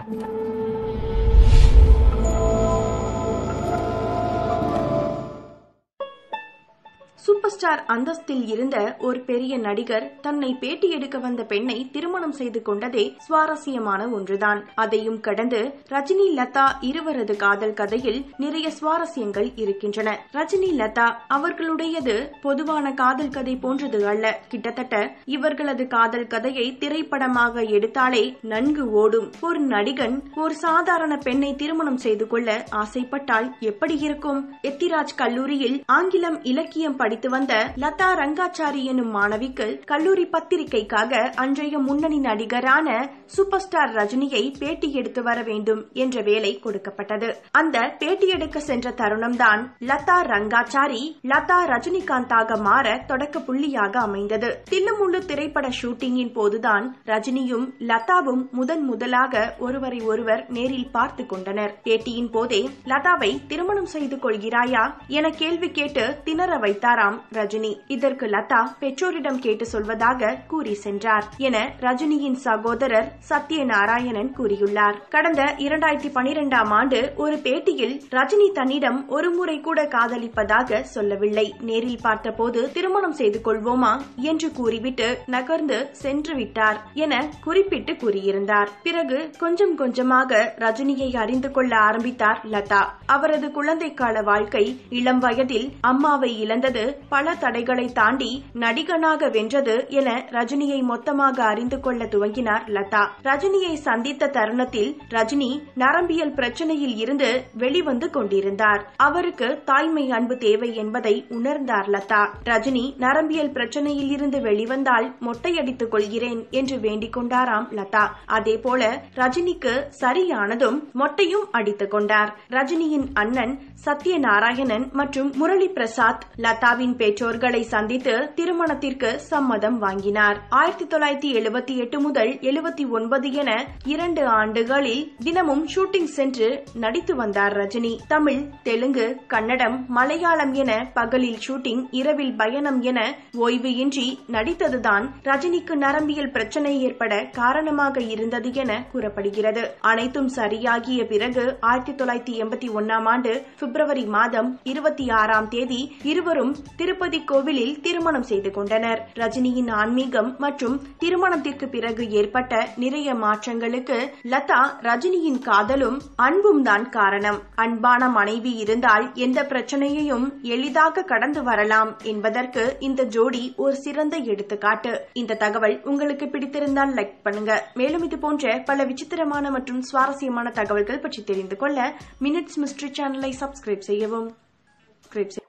super star அந்தஸ்தில் இருந்த ஒரு பெரிய நடிகர் தன்னை பேட்டி எடுக்க வந்த பெண்ணை திருமணம் செய்து கொண்டதே சுவாரஸ்யமான ஒன்றுதான் அதையும் கடந்து ரஜினி லதா இருவரது காதல் கதையில் நிறைய சுவாரஸ்யங்கள் இருக்கின்றன ரஜினி லதா அவர்களுடையது பொதுவான காதல் கதை போன்றது அல்ல கிட்டத்தட்ட இவர்களது காதல் கதையை திரைப்படமாக எடுத்தாலே நன்கு ஓடும் ஒரு நடிகன் ஒரு சாதாரண பெண்ணை திருமணம் செய்து கொள்ள ஆசைப்பட்டால் எப்படி இருக்கும் எத்திராஜ் கல்லூரியில் ஆங்கிலம் இலக்கியம் படித்து வந்த லதா ரங்காச்சாரி எனும் மாணவிக்கு கல்லூரி பத்திரிகைக்காக அன்றைய முன்னணி நடிகரான சூப்பர் ஸ்டார் ரஜினியை பேட்டி எடுத்து வர வேண்டும் என்ற வேலை கொடுக்கப்பட்டது அந்த பேட்டி எடுக்க சென்ற தருணம்தான் லதா ரங்காச்சாரி லதா ரஜினிகாந்தாக மாற தொடக்க புள்ளியாக அமைந்தது தில்லுமுள்ளு திரைப்பட ஷூட்டிங்கின் போதுதான் ரஜினியும் லதாவும் முதன் முதலாக ஒருவரை ஒருவர் நேரில் பார்த்து கொண்டனர் பேட்டியின் போதே லதாவை திருமணம் செய்து கொள்கிறாயா என கேள்வி கேட்டு திணற வைத்தாராம் ரஜினி இதற்கு லதா பெற்றோரிடம் கேட்டு சொல்வதாக கூறி சென்றார் என ரஜினியின் சகோதரர் சத்யநாராயணன் கூறியுள்ளார் கடந்த இரண்டாயிரத்தி பனிரெண்டாம் ஆண்டு ஒரு பேட்டியில் ரஜினி தன்னிடம் ஒரு முறை கூட காதலிப்பதாக சொல்லவில்லை நேரில் பார்த்தபோது திருமணம் செய்து கொள்வோமா என்று கூறிவிட்டு நகர்ந்து சென்று விட்டார் என குறிப்பிட்டு கூறியிருந்தார் பிறகு கொஞ்சம் கொஞ்சமாக ரஜினியை அறிந்து கொள்ள ஆரம்பித்தார் லதா அவரது குழந்தை கால வாழ்க்கை இளம் வயதில் அம்மாவை இழந்தது பல தடைகளை தாண்டி நடிகனாக வென்றது என ரஜினியை மொத்தமாக அறிந்து கொள்ள துவங்கினார் லதா ரஜினியை சந்தித்த தருணத்தில் ரஜினி நரம்பியல் பிரச்சனையில் இருந்து வெளிவந்து கொண்டிருந்தார் அவருக்கு தாய்மை அன்பு தேவை என்பதை உணர்ந்தார் லதா ரஜினி நரம்பியல் பிரச்சனையில் இருந்து வெளிவந்தால் மொட்டையடித்துக் கொள்கிறேன் என்று வேண்டிக் கொண்டாராம் லதா அதேபோல ரஜினிக்கு சரியானதும் மொட்டையும் அடித்துக் கொண்டார் ரஜினியின் அண்ணன் சத்யநாராயணன் மற்றும் முரளி பிரசாத் லதாவின் பெற்றோர்களை சந்தித்து திருமணத்திற்கு சம்மதம் வாங்கினார் ஆயிரத்தி தொள்ளாயிரத்தி எழுபத்தி எட்டு முதல் எழுபத்தி ஒன்பது என இரண்டு ஆண்டுகளில் தினமும் ஷூட்டிங் சென்று நடித்து வந்தார் ரஜினி தமிழ் தெலுங்கு கன்னடம் மலையாளம் என பகலில் ஷூட்டிங் இரவில் பயணம் என ஓய்வு இன்றி நடித்ததுதான் ரஜினிக்கு நரம்பியல் பிரச்சனை ஏற்பட காரணமாக இருந்தது என கூறப்படுகிறது அனைத்தும் சரியாகிய பிறகு ஆயிரத்தி தொள்ளாயிரத்தி எண்பத்தி ஒன்னாம் ஆண்டு பிப்ரவரி மாதம் இருபத்தி ஆறாம் தேதி இருவரும் திருப்பதி கோவிலில் திருமணம் செய்து கொண்டனர் ரஜினியின் ஆன்மீகம் மற்றும் திருமணத்திற்கு பிறகு ஏற்பட்ட நிறைய மாற்றங்களுக்கு லதா ரஜினியின் காதலும் அன்பும் தான் காரணம் அன்பான மனைவி இருந்தால் எந்த பிரச்சனையையும் எளிதாக கடந்து வரலாம் என்பதற்கு இந்த ஜோடி ஒரு சிறந்த எடுத்துக்காட்டு இந்த தகவல் உங்களுக்கு பிடித்திருந்தால் லைக் பண்ணுங்க மேலும் இது போன்ற பல விசித்திரமான மற்றும் சுவாரஸ்யமான தகவல்கள் பற்றி தெரிந்து கொள்ள மினிட்ஸ் மிஸ்ட்ரி சேனலை சப்ஸ்கிரைப் செய்யவும்